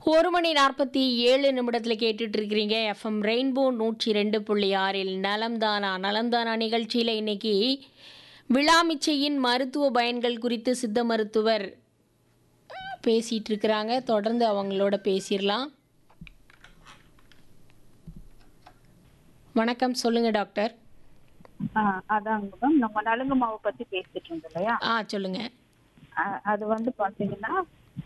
ஒரு மணி நாற்பத்தி ஏழு நிமிடத்தில் கேட்டுட்டு இருக்கிறீங்க எஃப்எம் ரெயின்போ நூற்றி ரெண்டு புள்ளி ஆறில் நலம்தானா நலம்தானா நிகழ்ச்சியில் இன்னைக்கு விழாமிச்சையின் மருத்துவ பயன்கள் குறித்து சித்த மருத்துவர் பேசிட்டு இருக்கிறாங்க தொடர்ந்து அவங்களோட பேசிடலாம் வணக்கம் சொல்லுங்க டாக்டர் ஆஹ் அதாங்க மேம் நம்ம நலுங்கு மாவு பத்தி பேசிட்டு இருந்தோம் இல்லையா ஆ சொல்லுங்க ஆஹ் அது வந்து பாத்தீங்கன்னா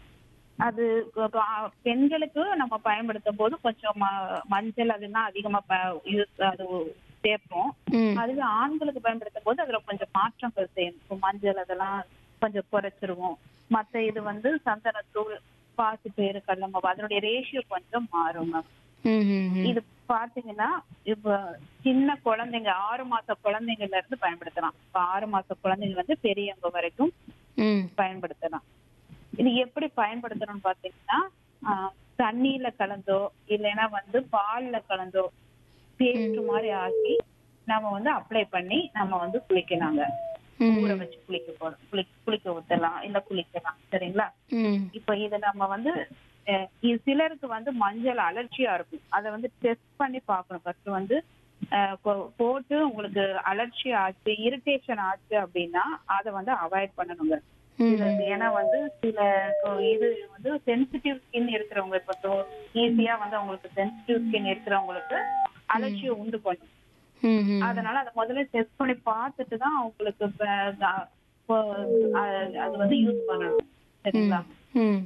அது இப்ப, ஆஹ் பெண்களுக்கு நம்ம பயன்படுத்தும் போது கொஞ்சம் ம- மஞ்சள் அதெல்லாம் அதிகமா ப- use அது சேர்ப்போம் ம் அதுவே ஆண்களுக்கு பயன்படுத்தும் போது அதுல கொஞ்சம் மாற்றங்கள் செய்யணும் இப்ப மஞ்சள் அதெல்லாம் கொஞ்சம் குறைச்சிருவோம் மத்த இது வந்து சந்தனத்தூள் பாசி பயிறு கடலை மாவு அதனுடைய ரேஷியோ கொஞ்சம் மாறும் மேம் ம் ம், ம். இது பாத்தீங்கன்னா இப்ப சின்ன குழந்தைங்க ஆறு மாச குழந்தைங்கள்ல இருந்து பயன்படுத்தலாம் இப்ப ஆறு மாச குழந்தைங்க வந்து பெரியவங்க வரைக்கும் ம் பயன்படுத்தலாம் இது எப்படி பயன்படுத்தணும்னு பாத்தீங்கன்னா ஆஹ், தண்ணியில கலந்தோ இல்லைன்னா வந்து பால்ல கலந்தோ பேஸ்ட் மாதிரி ஆக்கி நம்ம வந்து அப்ளை பண்ணி நம்ம வந்து குளிக்கலாங்க ம் ஊற வச்சு குளிக்க போறோம் குளி குளிக்க ஊத்தலாம் இல்ல குளிக்கலாம் சரிங்களா ம் இப்ப இது நம்ம வந்து அஹ், இது சிலருக்கு வந்து மஞ்சள் அலர்ஜியா இருக்கும் அதை வந்து டெஸ்ட் பண்ணி பார்க்கணும் ஃபர்ஸ்ட் வந்து அஹ், போ- போட்டு உங்களுக்கு அலர்ஜி ஆச்சு இரிட்டேஷன் ஆச்சு அப்படின்னா அதை வந்து அவாய்ட் பண்ணணுங்க ம் இது ஏன்னா வந்து சில இப்போ இது வந்து சென்சிட்டிவ் ஸ்கின் இருக்கிறவங்க இப்போ ஈஸியா வந்து அவங்களுக்கு சென்சிட்டிவ் ஸ்கின் இருக்கிறவங்களுக்கு அலர்ஜியை உண்டு பண்ணும் ம் ம் அதனால அதை முதல்ல டெஸ்ட் பண்ணி பார்த்துட்டு தான் அவங்களுக்கு இப்ப, அஹ், இப்போ, அஹ், அது வந்து யூஸ் பண்ணணும் சரிங்களா ம்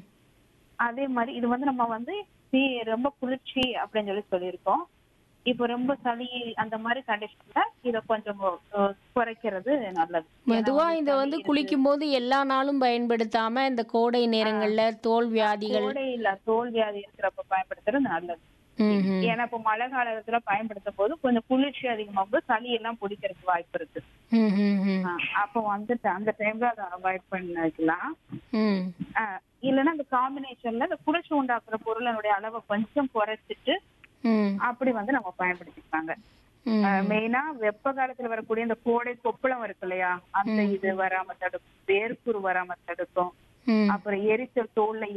அதே மாதிரி இது வந்து நம்ம வந்து சி- ரொம்ப குளிர்ச்சி அப்படின்னு சொல்லி சொல்லியிருக்கோம் இப்போ ரொம்ப சளி அந்த மாதிரி கண்டிஷன்ல இத கொஞ்சம் அஹ், குறைக்கிறது நல்லது மெதுவா இந்த வந்து குளிக்கும் போது எல்லா நாளும் பயன்படுத்தாம இந்த கோடை நேரங்கள்ல தோல் வியாதிகள் கோடையில தோல் வியாதி இருக்கிறப்ப பயன்படுத்துறது நல்லது ம், ம், ஏன்னா இப்போ மழை காலத்துல பயன்படுத்தும் போது கொஞ்சம் குளிர்ச்சி அதிகமாகும் சளி எல்லாம் பிடிக்கிறதுக்கு வாய்ப்பு இருக்கு ம், ம், ம், ஆஹ் அப்போ வந்துட்டு அந்த டைம்ல அதை அவாய்ட் பண்ணிக்கலாம் ம், ஆஹ் இல்லைன்னா இந்த காம்பினேஷன்ல இந்த குளிர்ச்சி உண்டாக்குற பொருளினுடைய அளவை கொஞ்சம் குறைச்சிட்டு ம், அப்படி வந்து நம்ம பயன்படுத்திக்கலாங்க ம், மெயினா வெப்ப காலத்துல வரக்கூடிய இந்த கோடை கொப்பளம் இருக்கு இல்லையா அந்த இது வராம தடுக்கும் வேர்க்குரு வராம தடுக்கும் ம். அப்புறம் எரிச்சல் தோல்ல